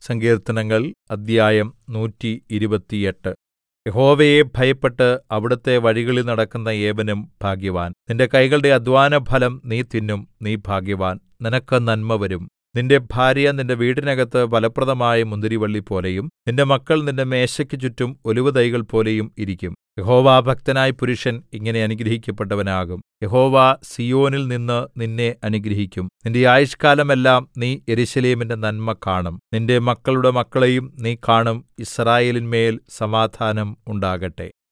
സങ്കീർത്തനങ്ങൾ അദ്ധ്യായം നൂറ്റി ഇരുപത്തിയെട്ട് യഹോവയെ ഭയപ്പെട്ട് അവിടുത്തെ വഴികളിൽ നടക്കുന്ന ഏവനും ഭാഗ്യവാൻ നിന്റെ കൈകളുടെ അധ്വാനഫലം നീ തിന്നും നീ ഭാഗ്യവാൻ നിനക്ക് നന്മ വരും നിന്റെ ഭാര്യ നിന്റെ വീടിനകത്ത് ഫലപ്രദമായ മുന്തിരിവള്ളിപോലെയും നിന്റെ മക്കൾ നിന്റെ മേശയ്ക്ക് ചുറ്റും ഒലിവുതൈകൾ പോലെയും ഇരിക്കും യഹോവാഭക്തനായ പുരുഷൻ ഇങ്ങനെ അനുഗ്രഹിക്കപ്പെട്ടവനാകും യഹോവ സീയോനിൽ നിന്ന് നിന്നെ അനുഗ്രഹിക്കും നിന്റെ ആയുഷ്കാലമെല്ലാം നീ യെരൂശലേമിന്റെ നന്മ കാണും നിന്റെ മക്കളുടെ മക്കളെയും നീ കാണും യിസ്രായേലിന്മേൽ സമാധാനം ഉണ്ടാകട്ടെ